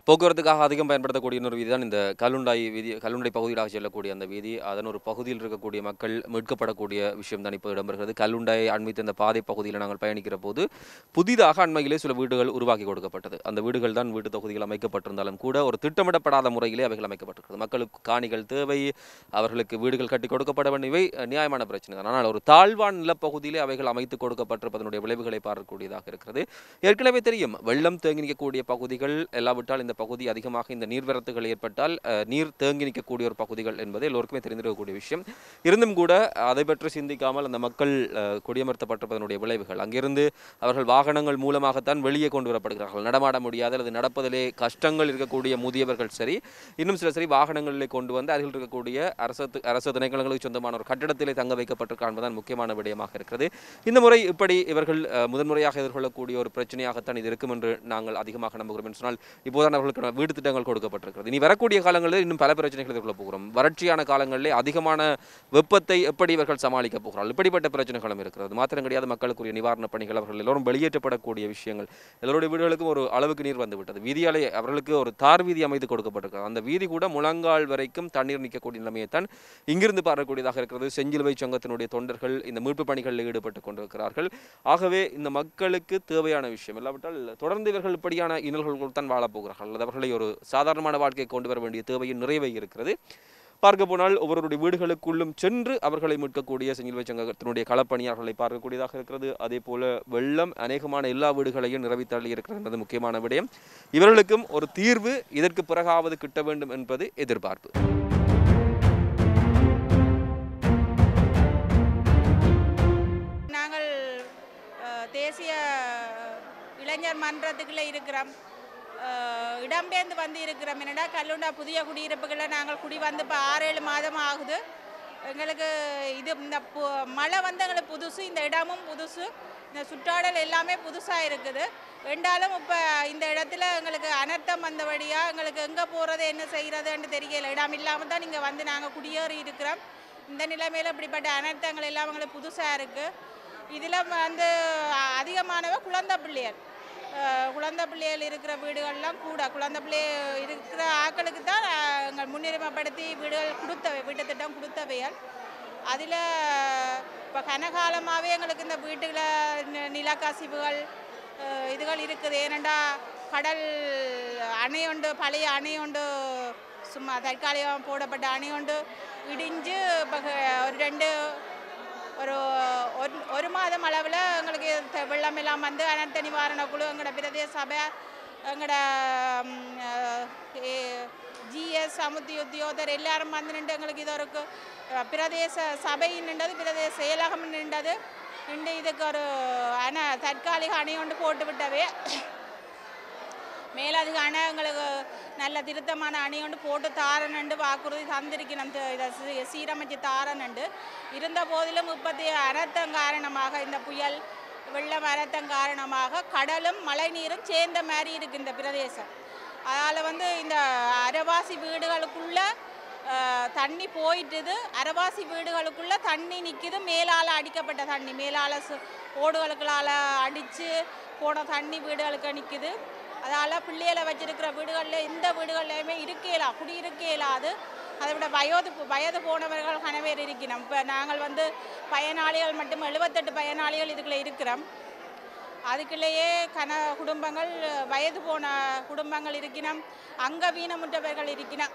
போக்குவரத்துக்காக அதிகம் பயன்படுத்தக்கூடிய இன்னொரு வீதி தான் இந்த கல்லுண்டாய் வீதி கல்லுண்டை பகுதியிலாக செல்லக்கூடிய அந்த வீதி அதன் ஒரு பகுதியில் இருக்கக்கூடிய மக்கள் மீட்கப்படக்கூடிய விஷயம் தான் இப்போ இடம்பெறுகிறது கல்லுண்டாயை அண்மித்த இந்த பாதை பகுதியில் நாங்கள் பயணிக்கிற போது புதிதாக அண்மையிலே சில வீடுகள் உருவாக்கி கொடுக்கப்பட்டது அந்த வீடுகள் தான் வீட்டு தொகுதிகள் அமைக்கப்பட்டிருந்தாலும் கூட ஒரு திட்டமிடப்படாத முறையிலே அவைகள் அமைக்கப்பட்டிருக்கிறது மக்களுக்கு காணிகள் தேவை அவர்களுக்கு வீடுகள் கட்டி கொடுக்கப்பட வேண்டியவை அஹ், நியாயமான பிரச்சனை தான் ஆனால் ஒரு தாழ்வான் நிலப்பகுதியிலே அவைகள் அமைத்து கொடுக்கப்பட்டிருப்பதனுடைய விளைவுகளை பார்க்கக்கூடியதாக இருக்கிறது ஏற்கனவே தெரியும் வெள்ளம் தேங்கி நிற்கக்கூடிய பகுதிகள் எல்லாவிட்டால் இந்த பகுதி அதிகமாக இந்த நீர்வரத்துகள் ஏற்பட்டால் அஹ், நீர் தேங்கி நிற்கக்கூடிய ஒரு பகுதிகள் என்பது எல்லோருக்குமே தெரிந்திருக்கக்கூடிய விஷயம் இருந்தும் கூட அதை பற்றி சிந்திக்காமல் அந்த மக்கள் அஹ், குடியமர்த்தப்பட்டிருப்பதனுடைய விளைவுகள் அங்கிருந்து அவர்கள் வாகனங்கள் மூலமாகத்தான் வெளியே கொண்டு வரப்படுகிறார்கள் நடமாட முடியாது அல்லது நடப்பதிலே கஷ்டங்கள் இருக்கக்கூடிய முதியவர்கள் சரி இன்னும் சில சரி வாகனங்களிலே கொண்டு வந்து அருகில் இருக்கக்கூடிய அரசு அரசு திணைக்களங்களுக்கு சொந்தமான ஒரு கட்டிடத்திலே தங்க வைக்கப்பட்டிருக்க என்பதுதான் முக்கியமான விடயமாக இருக்கிறது இந்த முறை இப்படி இவர்கள் அஹ், முதன்முறையாக எதிர்கொள்ளக்கூடிய ஒரு பிரச்சனையாகத்தான் இது இருக்கும் என்று நாங்கள் அதிகமாக நம்புகிறோம் என்று சொன்னால் இப்போதான் அவர்களுக்கு வீடு திட்டங்கள் கொடுக்கப்பட்டிருக்கிறது இனி வரக்கூடிய காலங்களில் இன்னும் பல பிரச்சனைகள் எதிர்கொள்ள போகிறோம் வறட்சியான காலங்களிலே அதிகமான வெப்பத்தை எப்படி இவர்கள் சமாளிக்க போகிறார்கள் இப்படிப்பட்ட பிரச்சனைகளும் இருக்கிறது மாத்திரம் கிடையாது மக்களுக்குரிய நிவாரணப் பணிகள் அவர்கள் எல்லோரும் வெளியேற்றப்படக்கூடிய விஷயங்கள் எல்லோருடைய வீடுகளுக்கும் ஒரு அளவுக்கு நீர் வந்து விட்டது வீதியாலே அவர்களுக்கு ஒரு தார் வீதி அமைத்து கொடுக்கப்பட்டிருக்கிறது அந்த வீதி கூட முழங்கால் வரைக்கும் தண்ணீர் நிற்கக்கூடிய நிலைமையைத்தான் இங்கிருந்து பார்க்கக்கூடியதாக இருக்கிறது செஞ்சிலுவை சங்கத்தினுடைய தொண்டர்கள் இந்த மீட்பு பணிகளில் ஈடுபட்டு கொண்டிருக்கிறார்கள் ஆகவே இந்த மக்களுக்கு தேவையான விஷயம் இல்லாவிட்டால் தொடர்ந்து இவர்கள் இப்படியான இன்னல்களுக்குள் தான் வாழப் போகிறார்கள் அல்லது அவர்களை ஒரு சாதாரணமான வாழ்க்கையை கொண்டு வர வேண்டிய தேவையின் நிறைவை இருக்கிறது பார்க்க போனால் ஒவ்வொருடைய வீடுகளுக்குள்ளும் சென்று அவர்களை மீட்கக்கூடிய செஞ்சிலுவை சங்கத்தினுடைய களப்பணியாளர்களை பார்க்கக்கூடியதாக இருக்கிறது அதே போல வெள்ளம் அநேகமான எல்லா வீடுகளையும் நிரவித்தள்ளி இருக்கிறது என்பது முக்கியமான விடயம் இவர்களுக்கும் ஒரு தீர்வு இதற்கு பிறகாவது கிட்ட வேண்டும் என்பது எதிர்பார்ப்பு நாங்கள் அஹ், தேசிய இளைஞர் மன்றத்துக்குள்ளே இருக்கிறோம் அஹ், இடம்பெயர்ந்து வந்து இருக்கிறோம் என்னடா கல்லுண்டா புதிய குடியிருப்புகளை நாங்கள் குடி வந்து இப்போ ஆறு ஏழு மாதம் ஆகுது எங்களுக்கு இது இந்த பு- மழை வந்து எங்களுக்கு புதுசு இந்த இடமும் புதுசு இந்த சுற்றாடல் எல்லாமே புதுசாக இருக்குது ரெண்டாலும் இப்போ இந்த இடத்துல எங்களுக்கு அனர்த்தம் வந்தபடியாக எங்களுக்கு எங்கே போகிறது என்ன செய்கிறதுன்னு தெரியல இடம் இல்லாமல் தான் இங்கே வந்து நாங்கள் குடியேறி இருக்கிறோம் இந்த நிலைமையில் இப்படிப்பட்ட அனர்த்தங்கள் எல்லாம் எங்களுக்கு புதுசாக இருக்குது இதில் வந்து அ- அதிகமானவ குழந்தை பிள்ளைகள் அஹ், குழந்தை பிள்ளைகள் இருக்கிற வீடுகள்லாம் கூட குழந்தை பிள்ளை இருக்கிற ஆட்களுக்கு தான் அஹ், எங்கள் முன்னுரிமைப்படுத்தி வீடுகள் கொடுத்தவை வீட்டு திட்டம் கொடுத்தவைகள் அதில் இப்போ கனகாலமாகவே எங்களுக்கு இந்த வீட்டுல நி- நிலக்கசிவுகள் அஹ், இதுகள் இருக்குது ஏனெண்டா கடல் அணையொண்டு பழைய அணையொண்டு சும்மா தற்காலிகம் போடப்பட்ட அணையொண்டு இடிஞ்சு இப்போ ஒரு ரெண்டு ஒரு ஒரு ஒரு மாதம் அளவில் எங்களுக்கு த- வெள்ளம் எல்லாம் வந்து அனர்த்த நிவாரண குழு எங்களோட பிரதேச சபை எங்களோட ஜிஎஸ் சமுத்தி உத்தியோகர் எல்லாரும் வந்து நின்று எங்களுக்கு இது ஒரு கு- அஹ், பிரதேச சபை நின்றது பிரதேச செயலகம் நின்றது நின்று இதுக்கு ஒரு அண தற்காலிக அணை ஒன்று போட்டு விட்டவே மேலதிகான எங்களுக்கு நல்ல திருத்தமான அணி கொண்டு போட்டு தாரனண்டு வாக்குறுதி தந்திருக்கணும் த- இதை சீ- சீரமைச்சு தாரனண்டு இருந்த போதிலும் இப்போத்தி அனர்த்தம் காரணமாக இந்த புயல் வெள்ளம் அனர்த்தம் காரணமாக கடலும் மழைநீரும் சேர்ந்த மாதிரி இருக்கு இந்த பிரதேசம் அதனால் வந்து இந்த அரவாசி வீடுகளுக்குள்ள அஹ், தண்ணி போயிட்டுது அரவாசி வீடுகளுக்குள்ள தண்ணி நிற்கிது மேலால் அடிக்கப்பட்ட தண்ணி மேலால் சு- ஓடுகளுக்களால் அடித்து போன தண்ணி வீடுகளுக்கு நிற்கிது அதால் பிள்ளைகளை வச்சிருக்கிற வீடுகளில் எந்த வீடுகள்லையுமே இருக்கேலாம் குடியிருக்க இயலாது அதை விட வயது வயது போனவர்கள் கனவேர் இருக்கிறோம் இப்போ நாங்கள் வந்து பயனாளிகள் மட்டும் எழுபத்தெட்டு பயனாளிகள் இதுக்குள்ளே இருக்கிறோம் அதுக்குள்ளேயே கன குடும்பங்கள் வயது போன குடும்பங்கள் இருக்கணும் அங்கவீனமுற்றவர்கள் இருக்கணும்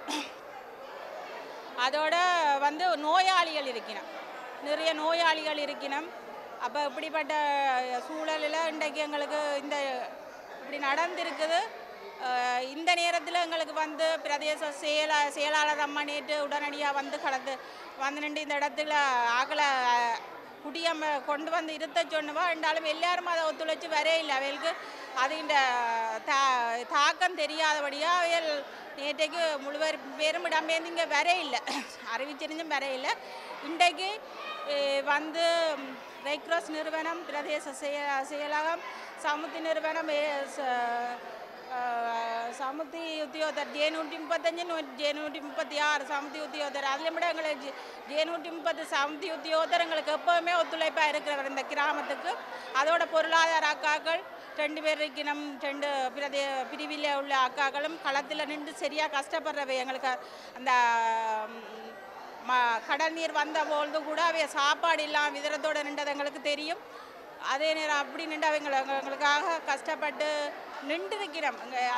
அதோட வந்து நோயாளிகள் இருக்கணும் நிறைய நோயாளிகள் இருக்கணும் அப்போ இப்படிப்பட்ட சூழலில் இன்றைக்கு எங்களுக்கு இந்த இப்படி நடந்திருக்குது அஹ் இந்த நேரத்தில் எங்களுக்கு வந்து பிரதேச செயலா செயலாளர் அம்மா நேற்று உடனடியாக வந்து கடந்து வந்து நின்று இந்த இடத்துல ஆக்களை அஹ், குடியம கொண்டு வந்து இருத்த சொன்னவா இருந்தாலும் எல்லாரும் அதை ஒத்துழைச்சி வரே இல்லை அவைகளுக்கு அது இந்த தா தாக்கம் தெரியாதபடியாக அவைகள் நேற்றைக்கு முழுவர் பேரும் இடம்பெயர்ந்து இங்கே வர இல்லை அறிவிச்சிருந்தும் வர இல்லை இன்றைக்கு அஹ், வந்து ரெட் கிராஸ் நிறுவனம் பிரதேச செய செயலகம் சமுத்தி நிறுவனம் ஏ- ச- அஹ், சமுத்தி உத்தியோகத்தர் ஜே நூற்றி முப்பத்தஞ்சு நூ ஜே நூற்றி முப்பத்தி ஆறு சமுத்தி உத்தியோகத்தர் அதில் விட எங்களுக்கு ஜே- ஜே நூற்றி முப்பது சமுத்தி உத்தியோகத்தர் எங்களுக்கு எப்போவுமே ஒத்துழைப்பாக இருக்கிறவர் இந்த கிராமத்துக்கு அதோட பொருளாதார அக்காக்கள் ரெண்டு பேர் இருக்கணும் ரெண்டு பிரதே பிரிவில் உள்ள அக்காக்களும் களத்தில் நின்று சரியாக கஷ்டப்படுறவை எங்களுக்கு அந்த ம், ம கடல் நீர் வந்த பொழுது கூட அவைய சாப்பாடு இல்லாமல் விதரத்தோடு நின்றது எங்களுக்கு தெரியும் அதே நேரம் அப்படி நின்று அவங்களை எங்களுக்காக கஷ்டப்பட்டு நின்று இருக்கிறோம்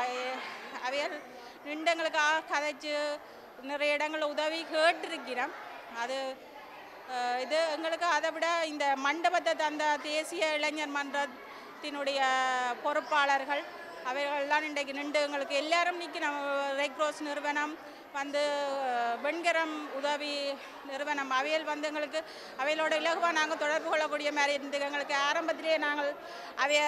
அவையல் நின்று எங்களுக்காக கதைச்சு நிறைய இடங்களில் உதவி கேட்டிருக்கிறோம் அது அஹ், இது எங்களுக்கு அதை விட இந்த மண்டபத்தை தந்த தேசிய இளைஞர் மன்றத்தினுடைய பொறுப்பாளர்கள் அவைகள்லாம் இன்றைக்கு நின்று எங்களுக்கு எல்லாரும் நிற்கணும் ரெட் க்ரோஸ் நிறுவனம் வந்து அஹ், வெண்கரம் உதவி நிறுவனம் அவையல் வந்து எங்களுக்கு அவைகளோட இலகுவாக நாங்கள் தொடர்பு கொள்ளக்கூடிய மாதிரி இருந்து எங்களுக்கு ஆரம்பத்திலேயே நாங்கள் அவைய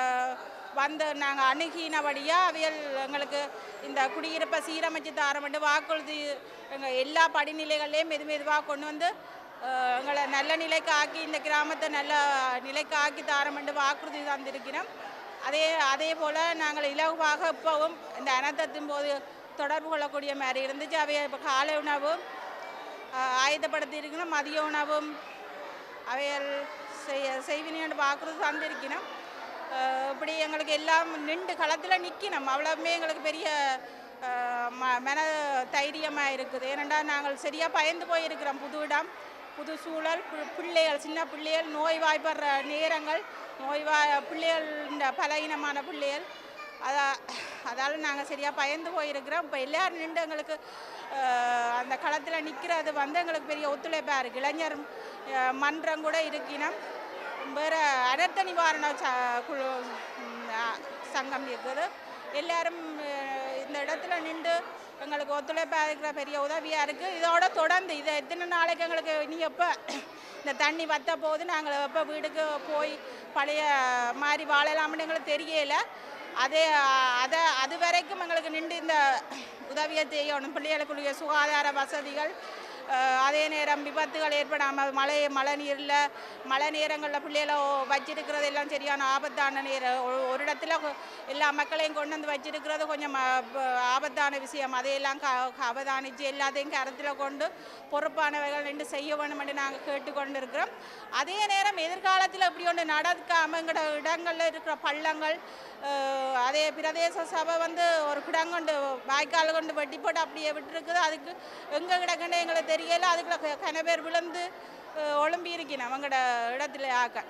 வந்து நாங்கள் அணுகினபடியாக அவையல் எங்களுக்கு இந்த குடியிருப்பை சீரமைச்சு தாரமெண்டு வாக்குறுதி எங்கள் எல்லா படிநிலைகள்லேயும் மெது மெதுவாக கொண்டு வந்து அஹ், எங்களை நல்ல நிலைக்கு ஆக்கி இந்த கிராமத்தை நல்ல நிலைக்கு ஆக்கி தாரமெண்டு வாக்குறுதி தந்திருக்கிறோம் அதே அதே போல் நாங்கள் இலகுவாக இப்போவும் இந்த அனர்த்தத்தின் போது தொடர்பு கொள்ளக்கூடிய மாதிரி இருந்துச்சு அவைய இப்போ காலை உணவு அஹ், ஆயத்தப்படுத்தி இருக்கணும் மதிய உணவும் அவையல் செய்ய செய்வினு வாக்குறுதி தந்திருக்கணும் அஹ், இப்படி எங்களுக்கு எல்லாம் நின்று களத்தில் நிற்கணும் அவ்வளவுமே எங்களுக்கு பெரிய அஹ், ம மன தைரியமாக இருக்குது ஏனெண்டா நாங்கள் சரியாக பயந்து போயிருக்கிறோம் புது இடம் புது சூழல் பி- பிள்ளைகள் சின்ன பிள்ளைகள் நோய் வாய்ப்படுற நேரங்கள் நோய் வா பிள்ளைகள் இந்த பலகீனமான பிள்ளைகள் அதா அதால் நாங்கள் சரியாக பயந்து போயிருக்கிறோம் இப்போ எல்லாரும் நின்று எங்களுக்கு அஹ், அந்த களத்தில் நிற்கிறது வந்து எங்களுக்கு பெரிய ஒத்துழைப்பாக இருக்குது இளைஞர் அஹ், மன்றம் கூட இருக்கினோம் வேறு அனர்த்த நிவாரண ச குழு ம், அ- சங்கம் இருக்குது எல்லாரும் அஹ், இந்த இடத்துல நின்று எங்களுக்கு ஒத்துழைப்பாக இருக்கிற பெரிய உதவியாக இருக்குது இதோட தொடர்ந்து இதை எத்தனை நாளைக்கு எங்களுக்கு இனி எப்போ இந்த தண்ணி வத்த போது நாங்கள் எப்போ வீட்டுக்கு போய் பழைய மாதிரி வாழலாம்னு எங்களுக்கு தெரியல அதே அதை அது வரைக்கும் எங்களுக்கு நின்று இந்த உதவியை செய்யணும் பிள்ளைகளுக்குரிய சுகாதார வசதிகள் அஹ், அதே நேரம் விபத்துகள் ஏற்படாமல் மழை மழை நீரில் மழை நேரங்களில் பிள்ளைகளை வச்சிருக்கிறது எல்லாம் சரியான ஆபத்தான நேரம் ஒரு- ஒரு இடத்துல கொ- எல்லா மக்களையும் கொண்டு வந்து வச்சிருக்கிறது கொஞ்சம் அஹ், ப- ஆபத்தான விஷயம் அதையெல்லாம் க க- அவதானித்து எல்லாத்தையும் கருத்தில் கொண்டு பொறுப்பானவர்கள் நின்று செய்ய வேண்டும் என்று நாங்கள் கேட்டுக்கொண்டு இருக்கிறோம் அதே நேரம் எதிர்காலத்தில் இப்படி ஒன்று நடக்காமல் எங்களோட இடங்களில் இருக்கிற பள்ளங்கள் அஹ், அதே பிரதேச சபை வந்து ஒரு கிடங்கொண்டு வாய்க்கால் கொண்டு வெட்டி போட்டு அப்படியே விட்டுருக்குது அதுக்கு எங்கே கிடக்குன்னு எங்களுக்கு தெரியல அதுக்குள்ள க- கன பேர் விழுந்து அஹ், ஒழும்பி இருக்கணும் அவங்களோட இடத்துல ஆக்க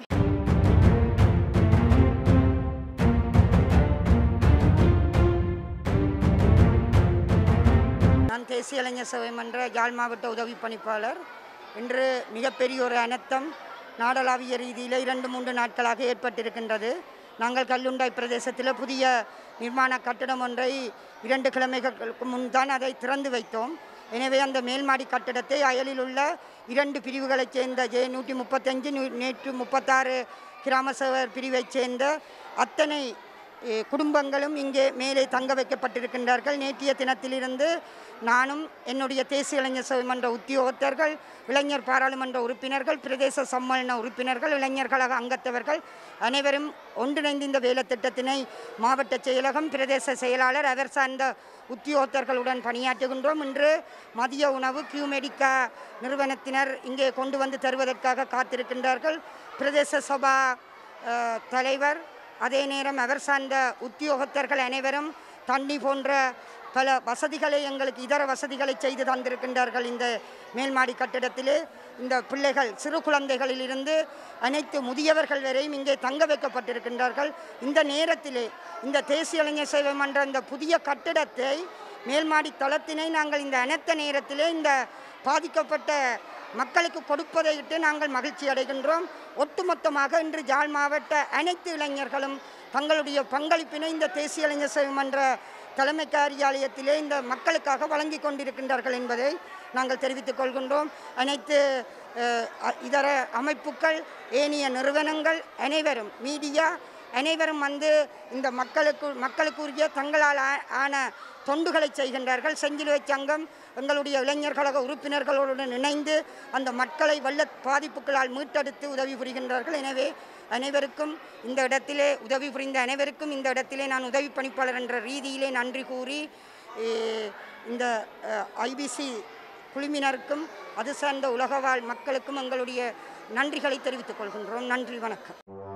நான் தேசிய இளைஞர் சபை மன்ற யாழ் மாவட்ட உதவி பணிப்பாளர் இன்று மிகப்பெரிய ஒரு அனர்த்தம் நாடளாவிய ரீதியில் இரண்டு மூன்று நாட்களாக ஏற்பட்டிருக்கின்றது நாங்கள் கல்லுண்டாய் பிரதேசத்தில் புதிய நிர்மாண கட்டடம் ஒன்றை இரண்டு கிழமைகளுக்கு முன் தான் அதை திறந்து வைத்தோம் எனவே அந்த மேல்மாடி கட்டடத்தை அயலில் உள்ள இரண்டு பிரிவுகளைச் சேர்ந்த ஜே நூற்றி முப்பத்தஞ்சு நேற்று முப்பத்தாறு கிராம சேவர் பிரிவைச் சேர்ந்த அத்தனை எ, குடும்பங்களும் இங்கே மேலே தங்க வைக்கப்பட்டிருக்கின்றார்கள் நேற்றைய தினத்திலிருந்து நானும் என்னுடைய தேசிய இளைஞர் சபை மன்ற உத்தியோகத்தர்கள் இளைஞர் பாராளுமன்ற உறுப்பினர்கள் பிரதேச சம்மேளன உறுப்பினர்கள் இளைஞர் கழக அங்கத்தவர்கள் அனைவரும் ஒன்றிணைந்து இந்த வேலைத்திட்டத்தினை மாவட்ட செயலகம் பிரதேச செயலாளர் அவர் சார்ந்த உத்தியோகத்தர்களுடன் பணியாற்றுகின்றோம் இன்று மதிய உணவு கியூமெடிக்கா நிறுவனத்தினர் இங்கே கொண்டு வந்து தருவதற்காக காத்திருக்கின்றார்கள் பிரதேச சபா அஹ், தலைவர் அதே நேரம் அவர் சார்ந்த உத்தியோகத்தர்கள் அனைவரும் தண்ணி போன்ற பல வசதிகளை எங்களுக்கு இதர வசதிகளை செய்து தந்திருக்கின்றார்கள் இந்த மேல்மாடி கட்டிடத்திலே இந்த பிள்ளைகள் சிறு குழந்தைகளிலிருந்து அனைத்து முதியவர்கள் வரையும் இங்கே தங்க வைக்கப்பட்டிருக்கின்றார்கள் இந்த நேரத்திலே இந்த தேசிய இளைஞர் சேவை மன்ற இந்த புதிய கட்டிடத்தை மேல்மாடி தளத்தினை நாங்கள் இந்த அனைத்த நேரத்திலே இந்த பாதிக்கப்பட்ட மக்களுக்கு கொடுப்பதை இட்டு நாங்கள் மகிழ்ச்சி அடைகின்றோம் ஒட்டுமொத்தமாக இன்று ஜாழ் மாவட்ட அனைத்து இளைஞர்களும் தங்களுடைய பங்களிப்பினை இந்த தேசிய இளைஞர் சேவை மன்ற தலைமை காரியாலயத்திலே இந்த மக்களுக்காக வழங்கி கொண்டிருக்கின்றார்கள் என்பதை நாங்கள் தெரிவித்துக் கொள்கின்றோம் அனைத்து அஹ், அ- இதர அமைப்புகள் ஏனைய நிறுவனங்கள் அனைவரும் மீடியா அனைவரும் வந்து இந்த மக்களுக்கு மக்களுக்குரிய தங்களால் ஆ- ஆன தொண்டுகளை செய்கின்றார்கள் செஞ்சிலுவை சங்கம் எங்களுடைய இளைஞர் கழக உறுப்பினர்களுடன் இணைந்து அந்த மக்களை வெள்ள பாதிப்புகளால் மீட்டெடுத்து உதவி புரிகின்றார்கள் எனவே அனைவருக்கும் இந்த இடத்திலே உதவி புரிந்த அனைவருக்கும் இந்த இடத்திலே நான் உதவி பணிப்பாளர் என்ற ரீதியிலே நன்றி கூறி eh, இந்த ஐபிசி குழுவினருக்கும் அது சார்ந்த உலகவாழ் மக்களுக்கும் எங்களுடைய நன்றிகளை தெரிவித்துக் கொள்கின்றோம் நன்றி வணக்கம்